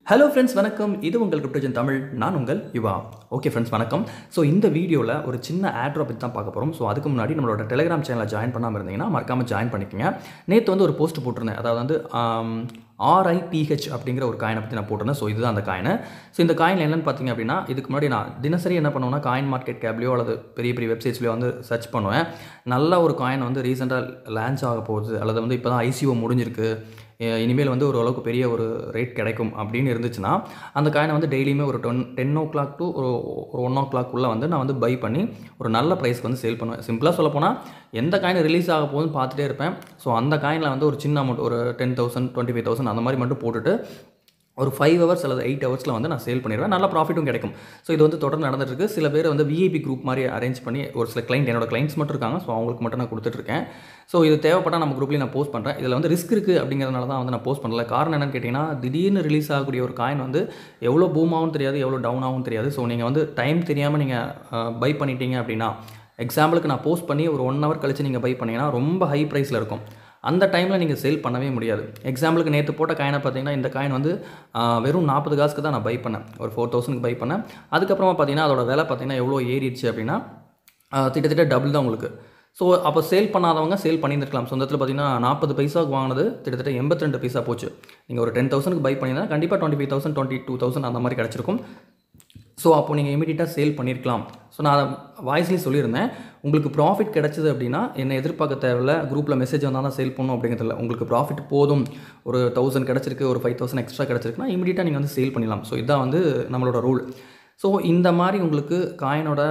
hello friends வணக்கம் இது உங்கள் கிரிப்டோஜன் தமிழ் நான் உங்கள் யுவா ஓகே ஃப்ரெண்ட்ஸ் வணக்கம் ஸோ இந்த வீடியோவில் ஒரு சின்ன ஆட்ரா பற்றி தான் பார்க்க போகிறோம் ஸோ அதுக்கு முன்னாடி நம்மளோட டெலிகிராம் சேனலில் ஜாயின் பண்ணாமல் இருந்தீங்கன்னா மறக்காமல் ஜாயின் பண்ணிக்கங்க நேற்று வந்து ஒரு போஸ்ட் போட்டிருந்தேன் அதாவது வந்து ஆர்ஐபிஹெச் அப்படிங்கிற ஒரு காயினை பற்றி நான் போட்டிருந்தேன் ஸோ இதுதான் அந்த காயினை ஸோ இந்த காயின் என்னென்னு பார்த்தீங்க அப்படின்னா இதுக்கு முன்னாடி நான் தினசரி என்ன பண்ணுவேன்னா காயின் மார்க்கெட் கேப்லையோ அல்லது பெரிய பெரிய வெப்சைட்ஸ்லையோ வந்து சர்ச் பண்ணுவேன் நல்ல ஒரு காயின் வந்து ரீசெண்டாக லான்ச் ஆக போகுது அல்லது வந்து இப்போ தான் ஐசிஓ முடிஞ்சிருக்கு அஹ் இனிமேல் வந்து ஓரளவுக்கு பெரிய ஒரு ரேட் கிடைக்கும் அப்படின்னு இருந்துச்சுன்னா அந்த காயினை வந்து டெய்லியுமே ஒரு டொன் டென் ஓ கிளாக் டு ஒரு ஒரு ஒன் ஓ கிளாக்குள்ளே வந்து நான் வந்து பை பண்ணி ஒரு நல்ல ப்ரைஸ்க்கு வந்து சேல் பண்ணுவேன் சிம்பிளாக சொல்ல போனால் எந்த காயின் ரிலீஸ் ஆக போகுதுன்னு பார்த்துட்டே இருப்பேன் ஸோ அந்த காயினில் வந்து ஒரு சின்ன அமௌண்ட் ஒரு ten thousand twenty five thousand அந்த மாதிரி மட்டும் போட்டுட்டு ஒரு ஃபைவ் ஹவர்ஸ் அல்லது எயிட் ஹவர்ஸில் வந்து நான் சேல் பண்ணிடுவேன் நல்ல ப்ராஃபிட்டும் கிடைக்கும் ஸோ இது வந்து தொடர்ந்து நடந்துட்டு இருக்கு சில பேர் வந்து விஐபி குரூப் மாதிரி அரேஞ்ச் பண்ணி ஒரு சில கிளைண்ட் என்னோட கிளைண்ட்ஸ் மட்டும் இருக்காங்க ஸோ அவங்களுக்கு மட்டும் நான் கொடுத்துட்ருக்கேன் ஸோ இது தேவைப்பட்டால் நம்ம குரூப்லேயும் நான் போஸ்ட் பண்ணுறேன் இதில் வந்து ரிஸ்க் இருக்குது அப்படிங்கிறதுனால தான் வந்து நான் போஸ்ட் பண்ணல காரணம் என்னன்னு கேட்டிங்கன்னா திடீர்னு ரிலீஸ் ஆகக்கூடிய ஒரு காயின் வந்து எவ்வளோ பூம் ஆகும் தெரியாது எவ்வளோ டவுன் ஆகும் தெரியாது ஸோ நீங்கள் வந்து டைம் தெரியாமல் நீங்கள் பை பண்ணிட்டீங்க அப்படின்னா எக்ஸாம்பிளுக்கு நான் போஸ்ட் பண்ணி ஒரு ஒன் ஹவர் கழிச்சு நீங்கள் பை பண்ணீங்கன்னா ரொம்ப ஹை ப்ரைஸில் இருக்கும் அந்த டைமில் நீங்கள் சேல் பண்ணவே முடியாது எக்ஸாம்பிளுக்கு நேற்று போட்ட காயினை பார்த்தீங்கன்னா இந்த காயின் வந்து ஆ, வெறும் நாற்பது காசுக்கு தான் நான் பை பண்ணேன் ஒரு ஃபோர் தௌசண்ட்க்கு பை பண்ணேன் அதுக்கப்புறமா பார்த்தீங்கன்னா அதோட விலை பார்த்தீங்கன்னா எவ்வளோ ஏறிடுச்சு அப்படின்னா ஆ, கிட்டத்தட்ட டபுள் தான் உங்களுக்கு ஸோ அப்போ சேல் பண்ணாதவங்க சேல் பண்ணியிருக்கலாம் சொந்தத்தில் பார்த்தீங்கன்னா நாற்பது பைசாவுக்கு வாங்கினது கிட்டத்தட்ட எண்பத்தி ரெண்டு பைசா போச்சு நீங்கள் ஒரு டென் தௌசண்ட்க்கு பை பண்ணியிருந்தா கண்டிப்பாக twenty five thousand twenty two thousand அந்த மாதிரி கிடச்சிருக்கும் ஸோ அப்போ நீங்கள் இமீடியட்டாக சேல் பண்ணியிருக்கலாம் ஸோ நான் வாய்ஸ்லேயும் சொல்லியிருந்தேன் உங்களுக்கு ப்ராஃபிட் கிடச்சிது அப்படின்னா என்னை எதிர்பார்க்க தேவையில்ல குரூப்பில் மெசேஜ் வந்தால் தான் சேல் பண்ணணும் அப்படிங்கிறதுல உங்களுக்கு ப்ராஃபிட் போதும் ஒரு தௌசண்ட் கிடச்சிருக்கு ஒரு ஃபைவ் தௌசண்ட் எக்ஸ்ட்ரா கிடச்சிருக்குன்னா இமீடியட்டாக நீங்கள் வந்து சேல் பண்ணிடலாம் ஸோ இதுதான் வந்து நம்மளோட ரூல் ஸோ இந்த மாதிரி உங்களுக்கு காயினோட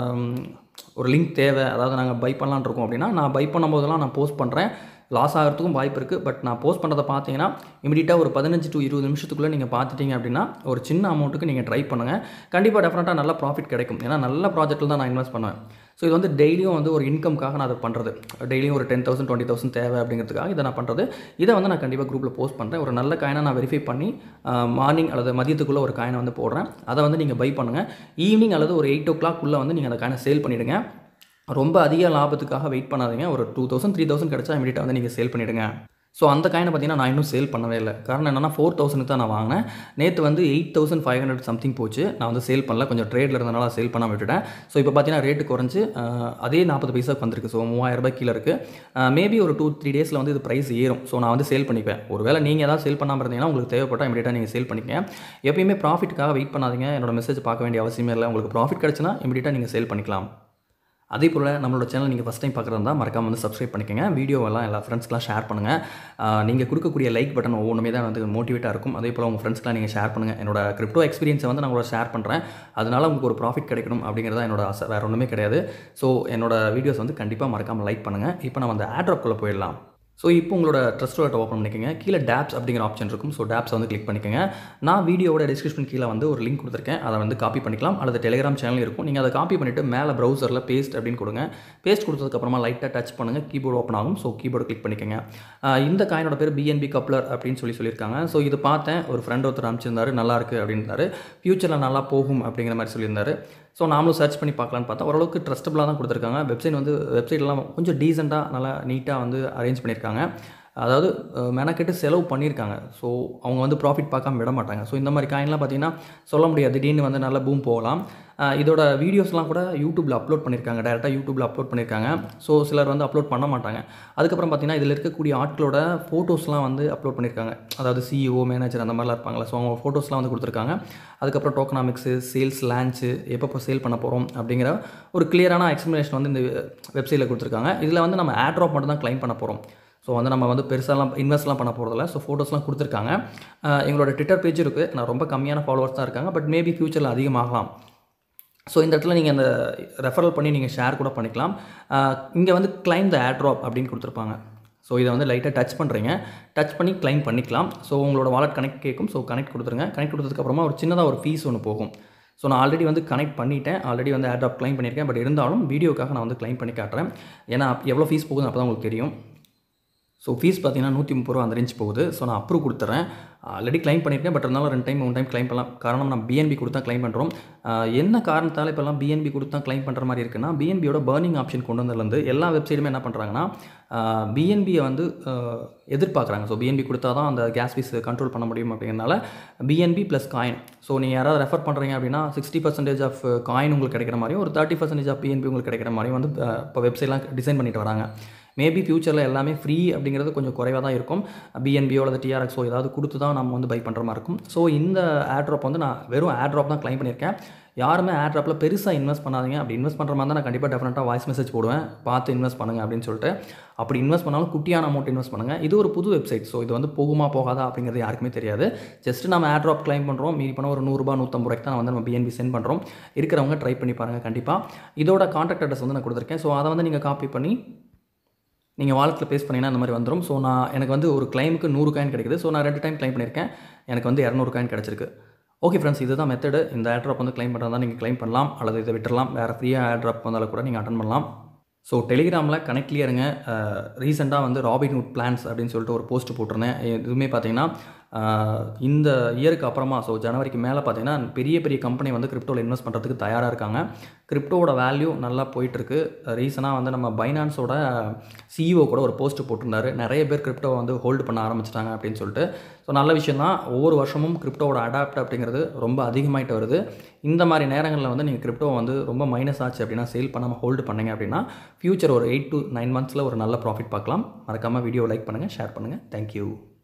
ஒரு லிங்க் தேவை அதாவது நாங்கள் பை பண்ணலான்னு இருக்கோம் அப்படின்னா நான் பை பண்ணும்போதெல்லாம் நான் போஸ்ட் பண்ணுறேன் லாஸ் ஆகிறதுக்கும் வாய்ப்பு இருக்குது பட் நான் போஸ்ட் பண்ணுறதை பார்த்தீங்கன்னா இமீடியட்டாக ஒரு பதினஞ்சு டு இருபது நிமிஷத்துக்குள்ளே நீங்கள் பார்த்துட்டீங்க அப்படின்னா ஒரு சின்ன அமௌண்ட்டுக்கு நீங்கள் ட்ரை பண்ணுங்கள் கண்டிப்பாக டெஃபினட்டாக நல்ல ப்ராஃபிட் கிடைக்கும் ஏன்னா நல்ல ப்ராஜெக்ட்டில் தான் நான் இன்வெஸ்ட் பண்ணுவேன் ஸோ இது வந்து டெய்லியும் வந்து ஒரு இன்கம்காக நான் அதை பண்ணுறது டெய்லியும் ஒரு டென் தௌசண்ட் டுவெண்ட்டி தௌசண்ட் தேவை அப்படிங்கிறதுக்காக இதை நான் பண்ணுறது இதை வந்து நான் கண்டிப்பாக குரூப்பில் போஸ்ட் பண்ணுறேன் ஒரு நல்ல காயினை நான் வெரிஃபை பண்ணி மார்னிங் அல்லது மதியத்துக்குள்ளே ஒரு காயினை வந்து போடுறேன் அதை வந்து நீங்கள் பை பண்ணுங்கள் ஈவினிங் அல்லது ஒரு எயிட் ஓ கிளாக்குள்ளே வந்து நீங்கள் அந்த காயினை சேல் பண்ணிவிடுங்க ரொம்ப அதிக லாபத்துக்காக வெயிட் பண்ணாதீங்க ஒரு டூ தௌசண்ட் த்ரீ தௌசண்ட் கிடச்சா இமீடியட்டாக வந்து நீங்கள் சேல் பண்ணிவிடுங்க ஸோ அந்த காயினை பார்த்தீங்கன்னா நான் இன்னும் சேல் பண்ணவே இல்லை காரணம் என்னன்னா ஃபோர் தௌசண்ட்க்கு தான் நான் வாங்கினேன் நேற்று வந்து eight thousand five hundred something போச்சு நான் வந்து சேல் பண்ணல கொஞ்சம் ட்ரேடில் இருந்தனால சேல் பண்ணாம விட்டுட்டேன் ஸோ இப்போ பார்த்தீங்கன்னா ரேட்டு குறைஞ்சு அஹ், அதே நாற்பது பைசாக்கு வந்திருக்கு ஸோ மூவாயிரம் ரூபாய் கீழே இருக்குது மேபி ஒரு டூ த்ரீ டேஸில் வந்து இது ப்ரைஸ் ஏறும் ஸோ நான் வந்து சேல் பண்ணிப்பேன் ஒருவேளை நீங்கள் ஏதாவது சேல் பண்ணாமல் இருந்தீங்கன்னா உங்களுக்கு தேவைப்பட்டால் இமீடியட்டாக நீங்கள் சேல் பண்ணிக்கங்க எப்பயுமே ப்ராஃபிட்டுக்காக வெயிட் பண்ணாதீங்க என்னோட மெசேஜ் பார்க்க வேண்டிய அவசியமே இல்லை உங்களுக்கு ப்ராஃபிட் கிடச்சுன்னா இமீடியட்டாக நீங்கள் சேல் பண்ணிக்கலாம் அதே போல் நம்மளோட சேனல் நீங்கள் ஃபஸ்ட் டைம் பார்க்குறதா மறக்காம வந்து சப்ஸ்கிரைப் பண்ணிக்கோங்க வீடியோவெல்லாம் எல்லா ஃப்ரெண்ட்ஸ்க்கெலாம் ஷேர் பண்ணுங்கள் நீங்கள் கொடுக்கக்கூடிய லைக் பட்டன் ஒவ்வொன்றுமே தான் வந்து மோட்டிவேட்டாக இருக்கும் அதே போல் உங்கள் ஃப்ரெண்ட்ஸ்க்கெலாம் நீங்கள் ஷேர் பண்ணுங்கள் என்னோட கிரிப்டோ எக்ஸ்பீரியன்ஸை வந்து நான் உங்களோட ஷேர் பண்ணுறேன் அதனால உங்களுக்கு ஒரு ப்ராஃபிட் கிடைக்கணும் அப்படிங்கிறதா என்னோட ஆசை வேறு ஒன்றுமே கிடையாது ஸோ என்னோட வீடியோஸ் வந்து கண்டிப்பாக மறக்காமல் லைக் பண்ணுங்கள் இப்போ நம்ம அந்த ஆட்ராப்குள்ளே போயிடலாம் ஸோ இப்போ உங்களோட ட்ரஸ்ட் வாலெட் ஓப்பன் பண்ணிக்கோங்க கீழே டேப்ஸ் அப்படிங்கிற ஆப்ஷன் இருக்கும் ஸோ டேப்ஸ் வந்து கிளிக் பண்ணிக்கோங்க நான் வீடியோவோட டிஸ்கிரிப்ஷன் கீழே வந்து ஒரு லிங்க் கொடுத்துருக்கேன் அதை வந்து காப்பி பண்ணிக்கலாம் அல்லது டெலிகிராம் சேனல் இருக்கும் நீங்கள் அதை காப்பி பண்ணிவிட்டு மேலே ப்ரௌசரில் பேஸ்ட் அப்படின்னு கொடுங்க பேஸ்ட் கொடுத்ததுக்கப்புறமா லைட்டாக டச் பண்ணுங்கள் கீபோர்டு ஓப்பன் ஆகும் ஸோ கீபோர்டு கிளிக் பண்ணிக்கோங்க ஆஹ் இந்த காயினோட பேர் பிஎன்பி கப்ளர் அப்படின்னு சொல்லி சொல்லியிருக்காங்க ஸோ இது பார்த்தேன் ஒரு ஃப்ரெண்ட் ஒருத்தர் அனுப்பிச்சிருந்தாரு நல்லா இருக்குது அப்படின்னாரு ஃப்யூச்சரில் நல்லா போகும் அப்படிங்கிற மாதிரி சொல்லியிருந்தாரு ஸோ நாமளும் சர்ச் பண்ணி பார்க்கலான்னு பார்த்தா ஓரளவுக்கு ட்ரஸ்டபுளாக தான் கொடுத்துருக்காங்க வெப்சைட் வந்து வெப்சைட்லாம் கொஞ்சம் டீசெண்டாக நல்லா நீட்டாக வந்து அரேஞ்ச் பண்ணியிருக்காங்க அதாவது அஹ், மெனக்கெட்டு செலவு பண்ணியிருக்காங்க ஸோ அவங்க வந்து ப்ராஃபிட் பார்க்காம விட மாட்டாங்க ஸோ இந்த மாதிரி காயின்லாம் பார்த்தீங்கன்னா சொல்ல முடியாது திடீர்னு வந்து நல்ல பூம் போகலாம் அஹ், இதோட வீடியோஸ்லாம் கூட யூடியூப்பில் அப்லோட் பண்ணியிருக்காங்க டேரெக்டாக யூடியூப்பில் அப்லோட் பண்ணியிருக்காங்க ஸோ சிலர் வந்து அப்லோட் பண்ண மாட்டாங்க அதுக்கப்புறம் பார்த்தீங்கன்னா இதில் இருக்கக்கூடிய ஆட்களோட ஃபோட்டோஸ்லாம் வந்து அப்லோட் பண்ணியிருக்காங்க அதாவது சிஇஓ மேனேஜர் அந்த மாதிரிலாம் இருப்பாங்களா ஸோ அவங்க ஃபோட்டோஸ்லாம் வந்து கொடுத்துருக்காங்க அதுக்கப்புறம் டோக்கனாமிக்ஸு சேல்ஸ் லான்ச்சு எப்பப்போ சேல் பண்ண போகிறோம் அப்படிங்கிற ஒரு கிளியரான எக்ஸ்ப்ளனேஷன் வந்து இந்த வெப்சைட்டில் கொடுத்துருக்காங்க இதில் வந்து நம்ம ஆட்ராப் மட்டும் தான் க்ளைம் பண்ண போகிறோம் ஸோ வந்து நம்ம வந்து பெருசாலாம் இன்வெஸ்ட்லாம் பண்ண போகிறதில்ல ஸோ ஃபோட்டோஸ்லாம் கொடுத்துருக்காங்க அஹ் எங்களோட ட்விட்டர் பேஜ் இருக்குது நான் ரொம்ப கம்மியான ஃபாலோவர்ஸ் தான் இருக்காங்க பட் மேபி ஃப்யூச்சரில் அதிகமாகலாம் ஸோ இந்த இடத்துல நீங்கள் அந்த ரெஃபரல் பண்ணி நீங்கள் ஷேர் கூட பண்ணிக்கலாம் இங்கே வந்து கிளைம் த ஆட்ராப் அப்படின்னு கொடுத்துருப்பாங்க ஸோ இதை வந்து லைட்டாக டச் பண்ணுறீங்க டச் பண்ணி கிளைம் பண்ணிக்கலாம் ஸோ உங்களோட வாலெட் கனெக்ட் கேட்கும் ஸோ கனெக்ட் கொடுத்துருங்க கனெக்ட் கொடுத்ததுக்கப்புறமா ஒரு சின்னதாக ஒரு ஃபீஸ் ஒன்று போகும் ஸோ நான் ஆல்ரெடி வந்து கனெக்ட் பண்ணிட்டேன் ஆல்ரெடி வந்து ஆட்ராப் கிளைம் பண்ணியிருக்கேன் பட் இருந்தாலும் வீடியோக்காக நான் வந்து கிளைம் பண்ணி காட்டுறேன் ஏன்னா எவ்வளோ ஃபீஸ் போகுதுன்னு அப்போ தான் உங்களுக்கு தெரியும் ஸோ ஃபீஸ் பார்த்தீங்கன்னா நூற்றி முப்பது ரூபா அந்த ரேஞ்ச் போகுது ஸோ நான் அப்ரூவ் கொடுத்துறேன் ஆல்ரெடி க்ளைம் பண்ணியிருக்கேன் பட் இருந்தாலும் ரெண்டு டைம் மூணு டைம் க்ளைம் பண்ணலாம் காரணம் நம்ம பிஎன்பி கொடுத்தா க்ளைம் பண்ணுறோம் என்ன காரணத்தால் இப்போல்லாம் பிஎன்பி கொடுத்தா க்ளைம் பண்ணுற மாதிரி இருக்குன்னா பிஎன்பியோட பர்னிங் ஆப்ஷன் கொண்டு வந்ததுலேருந்து எல்லா வெப்சைட்டுமே என்ன பண்ணுறாங்கன்னா பிஎன்பியை வந்து ஆஹ், எதிர்பார்க்குறாங்க ஸோ பிஎன்பி கொடுத்தா தான் அந்த கேஸ் ஃபீஸ் கண்ட்ரோல் பண்ண முடியும் அப்படிங்கிறனால பிஎன்பி ப்ளஸ் காயின் ஸோ நீங்கள் யாராவது ரெஃபர் பண்ணுறீங்க அப்படின்னா சிக்ஸ்டி பர்சன்டேஜ் ஆஃப் காயின் உங்களுக்கு கிடைக்கிற மாதிரியும் ஒரு தேர்ட்டி பர்சன்டேஜ் ஆஃப் பிஎன்பி உங்களுக்கு கிடைக்கிற மாதிரியும் வந்து ஆஹ், இப்போ வெப்சைட்லாம் டிசைன் பண்ணிட்டு வராங்க மேபி ஃப்யூச்சரில் எல்லாமே ஃப்ரீ அப்படிங்கிறது கொஞ்சம் குறைவாக தான் இருக்கும் பிஎன்பியோ அல்லது டிஆர்எக்ஸோ ஏதாவது கொடுத்து தான் நம்ம வந்து பை பண்ணுற மாதிரி இருக்கும் ஸோ இந்த ஆட்ராப் வந்து நான் வெறும் ஆட்ராப் தான் க்ளைம் பண்ணியிருக்கேன் யாருமே ஆட்ராப்பில் பெருசாக இன்வெஸ்ட் பண்ணாதீங்க அப்படி இன்வெஸ்ட் பண்ணுற மாதிரி தான் நான் கண்டிப்பாக டெஃபினட்டாக வாய்ஸ் மெசேஜ் போடுவேன் பார்த்து இன்வெஸ்ட் பண்ணுங்க அப்படின்னு சொல்லிட்டு அப்படி இன்வெஸ்ட் பண்ணாலும் குட்டியான அமௌண்ட் இன்வெஸ்ட் பண்ணுங்கள் இது ஒரு புது வெப்சைட் ஸோ இது வந்து போகுமா போகாதா அப்படிங்கிறது யாருக்குமே தெரியாது ஜஸ்ட் நம்ம ஆட்ராப் க்ளைம் பண்ணுறோம் மீதி பண்ண ஒரு நூறுரூபா நூற்றம்பது ரூபாய்க்கு தான் வந்து நம்ம பிஎன்பி சென்ட் பண்ணுறோம் இருக்கிறவங்க ட்ரை பண்ணி பாருங்கள் கண்டிப்பாக இதோட கான்டாக்ட் அட்ரஸ் வந்து நான் கொடுத்துருக்கேன் ஸோ அதை வந்து நீங்கள் காப்பி பண்ணி நீங்கள் வாலெட்டில் பேஸ் பண்ணிங்கன்னா இந்த மாதிரி வந்துடும் ஸோ நான் எனக்கு வந்து ஒரு கிளைமுக்கு நூறு காயின் கிடைக்குது ஸோ நான் ரெண்டு டைம் க்ளைம் பண்ணியிருக்கேன் எனக்கு வந்து இரநூறு காயின் கிடச்சிருக்கு ஓகே ஃப்ரெண்ட்ஸ் இதுதான் மெத்தடு இந்த ஏர்ட்ராப் வந்து க்ளைம் பண்ணுறதா நீங்கள் க்ளைம் பண்ணலாம் அல்லது இதை விட்டுறலாம் வேறு ஃப்ரீயாக ஏர்ட்ராப் வந்தாலும் கூட நீங்கள் அட்டன் பண்ணலாம் ஸோ டெலிகிராமில் கனெக்ட்லேயே இருங்க ரீசெண்டாக வந்து ராபின்ஹுட் பிளான்ஸ் அப்படின்னு சொல்லிட்டு ஒரு போஸ்ட் போட்டிருந்தேன் இதுவுமே பார்த்தீங்கன்னா அஹ், இந்த இயருக்கு அப்புறமா ஸோ ஜனவரிக்கு மேலே பார்த்தீங்கன்னா பெரிய பெரிய கம்பெனி வந்து கிரிப்டோவில் இன்வெஸ்ட் பண்ணுறதுக்கு தயாராக இருக்காங்க கிரிப்டோவோட வேல்யூ நல்லா போயிட்டுருக்கு ரீசனாக வந்து நம்ம பைனான்ஸோட சிஇஓ கூட ஒரு போஸ்ட் போட்டிருந்தாரு நிறைய பேர் கிரிப்டோவை வந்து ஹோல்டு பண்ண ஆரம்பிச்சிட்டாங்க அப்படின்னு சொல்லிட்டு ஸோ நல்ல விஷயம் தான் ஒவ்வொரு வருஷமும் கிரிப்டோவோட அடாப்ட் அப்படிங்கிறது ரொம்ப அதிகமாயிட்டு வருது இந்த மாதிரி நேரங்களில் வந்து நீங்கள் கிரிப்டோ வந்து ரொம்ப மைனஸ் ஆச்சு அப்படின்னா சேல் பண்ணாமல் ஹோல்டு பண்ணீங்க அப்படின்னா ஃப்யூச்சர் ஒரு எயிட் to நைன் மந்த்ஸில் ஒரு நல்ல ப்ராஃபிட் பார்க்கலாம் மறக்காமல் வீடியோ லைக் பண்ணுங்கள் ஷேர் பண்ணுங்கள் தேங்க்யூ